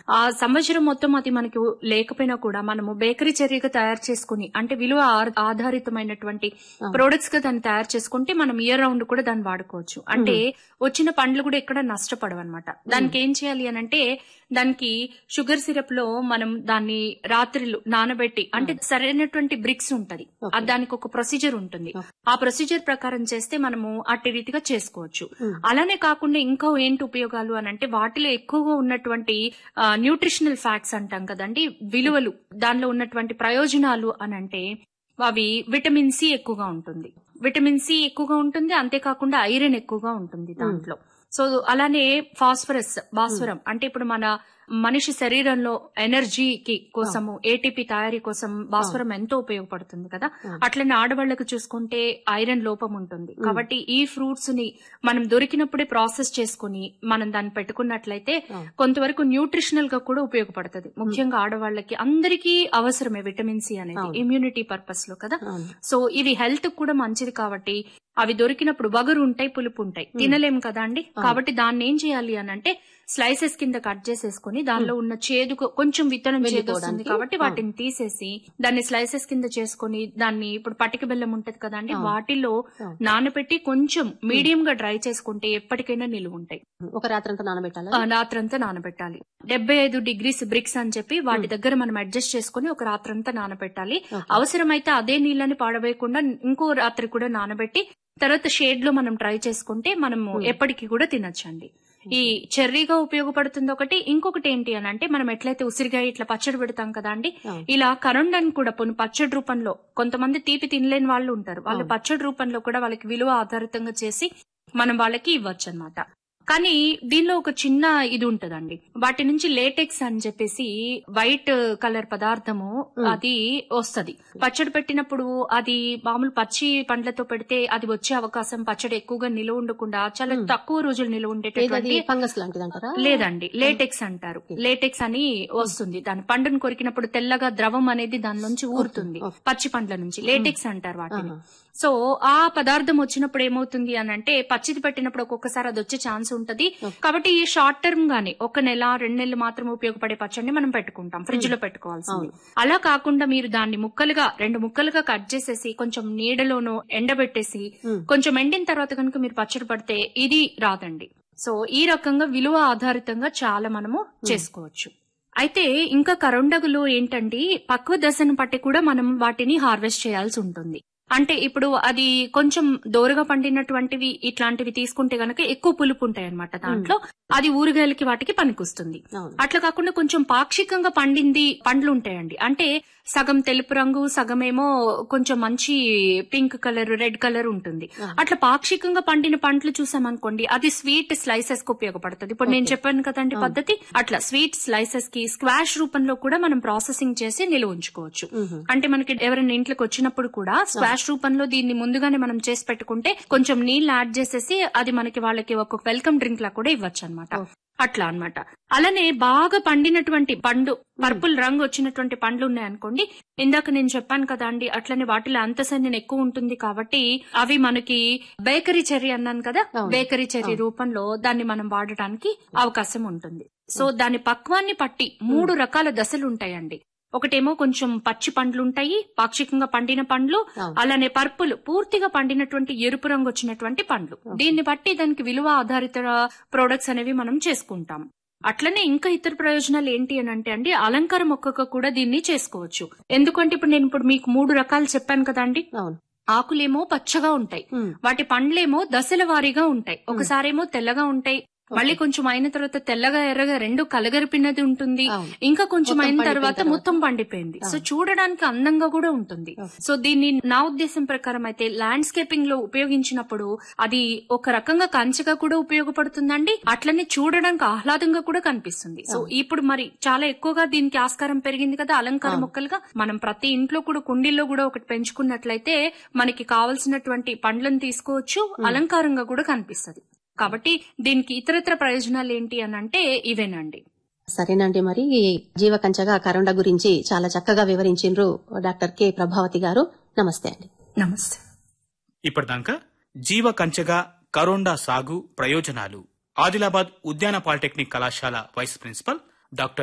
ఆ సంవత్సరం మొత్తం అది మనకి లేకపోయినా కూడా మనము బేకరీ చెర్రీగా తయారు చేసుకుని అంటే విలువ ఆర్- ఆధారితమైనటువంటి ప్రొడక్ట్స్ గా దాన్ని తయారు చేసుకుంటే మనం ఇయర్ రౌండ్ కూడా దాన్ని వాడుకోవచ్చు అంటే వచ్చిన పండ్లు కూడా ఎక్కడ నష్టపడవు అనమాట దానికి ఏం చేయాలి అని అంటే దానికి షుగర్ సిరప్ లో మనం దాన్ని రాత్రిలు నానబెట్టి అంటే సరైనటువంటి బ్రిక్స్ ఉంటది ఆ దానికి ఒక ప్రొసీజర్ ఉంటుంది ఆ ప్రొసీజర్ ప్రకారం చేస్తే మనము అట్టి రీతిగా చేసుకోవచ్చు అలానే కాకుండా ఇంకా ఏంటి ఉపయోగాలు అని అంటే వాటిలో ఎక్కువగా ఉన్నటువంటి న్యూట్రిషనల్ ఫ్యాక్ట్స్ అంటాం కదండి విలువలు దానిలో ఉన్నటువంటి ప్రయోజనాలు అని అంటే అవి విటమిన్ సి ఎక్కువగా ఉంటుంది విటమిన్ సి ఎక్కువగా ఉంటుంది అంతేకాకుండా ఐరన్ ఎక్కువగా ఉంటుంది దాంట్లో సో అలానే ఫాస్ఫరస్ భాస్వరం అంటే ఇప్పుడు మన మనిషి శరీరంలో ఎనర్జీకి కోసము ఏటీపీ తయారీ కోసం భాస్వరం ఎంతో ఉపయోగపడుతుంది కదా అట్లనే ఆడవాళ్లకు చూసుకుంటే ఐరన్ లోపం ఉంటుంది కాబట్టి ఈ ఫ్రూట్స్ ని మనం దొరికినప్పుడే ప్రాసెస్ చేసుకుని మనం దాన్ని పెట్టుకున్నట్లయితే కొంతవరకు న్యూట్రిషనల్ గా కూడా ఉపయోగపడుతుంది ముఖ్యంగా ఆడవాళ్ళకి అందరికీ అవసరమే విటమిన్ సి అనేది ఇమ్యూనిటీ పర్పస్ లో కదా సో ఇవి హెల్త్ కూడా మంచిది కాబట్టి అవి దొరికినప్పుడు వగరు ఉంటాయి పులుపు ఉంటాయి తినలేం కదా అండి కాబట్టి దాన్ని ఏం చేయాలి అని అంటే స్లైసెస్ కింద కట్ చేసేసుకుని దానిలో ఉన్న చేదు కొంచెం విత్తనం చేదు వస్తుంది కాబట్టి వాటిని తీసేసి దాన్ని స్లైసెస్ కింద చేసుకొని దాన్ని ఇప్పుడు పటిక బెల్లం ఉంటది కదండి వాటిలో నానబెట్టి కొంచెం మీడియం గా డ్రై చేసుకుంటే ఎప్పటికైనా నిలువ ఉంటాయి ఒక రాత్రంతా నానబెట్టాలా ఆ, రాత్రంతా నానబెట్టాలి డెబ్బై ఐదు డిగ్రీస్ బ్రిక్స్ అని చెప్పి వాటి దగ్గర మనం అడ్జస్ట్ చేసుకుని ఒక రాత్రంతా నానబెట్టాలి అవసరమైతే అదే నీళ్ళని పాడవేయకుండా ఇంకో రాత్రి కూడా నానబెట్టి తర్వాత షేడ్ లో మనం ట్రై చేసుకుంటే మనము ఎప్పటికీ కూడా తినొచ్చండి ఈ చెర్రీగా ఉపయోగపడుతుంది ఒకటి ఇంకొకటి ఏంటి అని అంటే మనం ఎట్లయితే ఉసిరిగా ఇట్లా పచ్చడి పెడతాం కదా అండి ఇలా కరుండని కూడా పోనీ పచ్చడి రూపంలో కొంతమంది తీపి తినలేని వాళ్ళు ఉంటారు వాళ్ళు పచ్చడి రూపంలో కూడా వాళ్ళకి విలువ ఆధారితంగా చేసి మనం వాళ్ళకి ఇవ్వచ్చు అనమాట కానీ దీనిలో ఒక చిన్న ఇది ఉంటదండి వాటి నుంచి లేటెక్స్ అని చెప్పేసి వైట్ కలర్ పదార్థము అది వస్తది పచ్చడి పెట్టినప్పుడు అది మామూలు పచ్చి పండ్లతో పెడితే అది వచ్చే అవకాశం పచ్చడి ఎక్కువగా నిలువ ఉండకుండా చాలా తక్కువ రోజులు నిలువ ఏదది ఉండేటటువంటి ఫంగస్ లాంటిది అంటారా లేదండి లేటెక్స్ అంటారు లేటెక్స్ అని వస్తుంది దాని పండును కొరికినప్పుడు తెల్లగా ద్రవం అనేది దాని నుంచి ఊరుతుంది పచ్చి పండ్ల నుంచి లేటెక్స్ అంటారు వాటిని సో ఆ పదార్థం వచ్చినప్పుడు ఏమవుతుంది అని అంటే పచ్చిది పెట్టినప్పుడు ఒక్కొక్కసారి అది వచ్చే ఛాన్స్ ఉంటది కాబట్టి ఈ షార్ట్ టర్మ్ గానీ ఒక నెల రెండు నెలలు మాత్రం ఉపయోగపడే పచ్చడిని మనం పెట్టుకుంటాం ఫ్రిడ్జ్ లో పెట్టుకోవాల్సింది అలా కాకుండా మీరు దాన్ని ముక్కలుగా రెండు ముక్కలుగా కట్ చేసేసి కొంచెం నీడలోనో ఎండబెట్టేసి కొంచెం ఎండిన తర్వాత కనుక మీరు పచ్చడి పడితే ఇది రాదండి సో ఈ రకంగా విలువ ఆధారితంగా చాలా మనము చేసుకోవచ్చు అయితే ఇంకా కరొండగులు ఏంటండి పక్వ దశను బట్టి కూడా మనం వాటిని హార్వెస్ట్ చేయాల్సి ఉంటుంది అంటే ఇప్పుడు అది కొంచెం దోరగా పండినటువంటివి ఇట్లాంటివి తీసుకుంటే గనక ఎక్కువ పులుపు ఉంటాయి అనమాట దాంట్లో అది ఊరగాయలకి వాటికి పనికొస్తుంది అవును. అట్లా కాకుండా కొంచెం పాక్షికంగా పండింది పండ్లు ఉంటాయండి అంటే సగం తెలుపు రంగు సగమేమో కొంచెం మంచి పింక్ కలర్ రెడ్ కలర్ ఉంటుంది అట్లా పాక్షికంగా పండిన పంటలు చూసామనుకోండి అది స్వీట్ స్లైసెస్ కి ఉపయోగపడుతుంది ఇప్పుడు నేను చెప్పాను కదండి పద్ధతి అట్లా స్వీట్ స్లైసెస్ కి స్క్వాష్ రూపంలో కూడా మనం ప్రాసెసింగ్ చేసి నిల్వ ఉంచుకోవచ్చు అంటే మనకి ఎవరైనా ఇంట్లోకి వచ్చినప్పుడు కూడా స్క్వాష్ రూపంలో దీన్ని ముందుగానే మనం చేసి పెట్టుకుంటే కొంచెం నీళ్లు యాడ్ చేసేసి అది మనకి వాళ్ళకి ఒక వెల్కమ్ డ్రింక్ లా కూడా ఇవ్వచ్చు అనమాట అట్లా అన్నమాట అలానే బాగా పండినటువంటి పండు పర్పుల్ రంగు వచ్చినటువంటి పండ్లు ఉన్నాయనుకోండి ఇందాక నేను చెప్పాను కదా అండి అట్లనే వాటిలో అంతసైన్యం ఎక్కువ ఉంటుంది కాబట్టి అవి మనకి బేకరీ చెర్రీ అన్నాను కదా బేకరీ చెర్రీ రూపంలో దాన్ని మనం వాడటానికి అవకాశం ఉంటుంది సో దాని పక్వాన్ని పట్టి మూడు రకాల దశలు ఉంటాయండి ఒకటేమో కొంచెం పచ్చి పండ్లు ఉంటాయి పాక్షికంగా పండిన పండ్లు అలానే పర్పుల్ పూర్తిగా పండినటువంటి ఎరుపు రంగు వచ్చినటువంటి పండ్లు దీన్ని బట్టి దానికి విలువ ఆధారిత ప్రొడక్ట్స్ అనేవి మనం చేసుకుంటాం అట్లనే ఇంకా ఇతర ప్రయోజనాలు ఏంటి అని అంటే అండి అలంకార మొక్కగా కూడా దీన్ని చేసుకోవచ్చు ఎందుకంటే ఇప్పుడు నేను ఇప్పుడు మీకు మూడు రకాలు చెప్పాను కదండి అవును ఆకులేమో పచ్చగా ఉంటాయి ఉమ్. వాటి పండ్లేమో దశల వారీగా ఉంటాయి ఒకసారేమో తెల్లగా ఉంటాయి మళ్ళీ కొంచెం అయిన తర్వాత తెల్లగా ఎర్రగా రెండు కలగరిపినది ఉంటుంది అవును. ఇంకా కొంచెం మొత్తం అయిన పండిపోయిన తర్వాత తర్వాత. మొత్తం పండిపోయింది సో చూడడానికి అందంగా కూడా ఉంటుంది సో దీన్ని నా ఉద్దేశం ప్రకారం అయితే ల్యాండ్స్కేపింగ్ లో ఉపయోగించినప్పుడు అది ఒక రకంగా కంచెగా కూడా ఉపయోగపడుతుందండి అట్లనే చూడడానికి ఆహ్లాదంగా కూడా కనిపిస్తుంది సో ఇప్పుడు మరి చాలా ఎక్కువగా దీనికి ఆస్కారం పెరిగింది కదా అలంకార మొక్కలుగా మనం ప్రతి ఇంట్లో కూడా కుండీల్లో కూడా ఒకటి పెంచుకున్నట్లయితే మనకి కావలసినటువంటి పండ్లను తీసుకోవచ్చు అలంకారంగా కూడా కనిపిస్తుంది కాబట్టి దీనికి ఇతరత్ర ప్రయోజనాలు ఏంటి అని అంటే ఇవేనండి సరేనండి మరి ఈ జీవ కంచగా కరోండ గురించి చాలా చక్కగా వివరించిండ్రు డాక్టర్ కె ప్రభావతి గారు నమస్తే అండి నమస్తే ఇప్పటిదాకా జీవ కంచెగా కరోండా సాగు ప్రయోజనాలు ఆదిలాబాద్ ఉద్యాన పాలిటెక్నిక్ కళాశాల వైస్ ప్రిన్సిపల్ డాక్టర్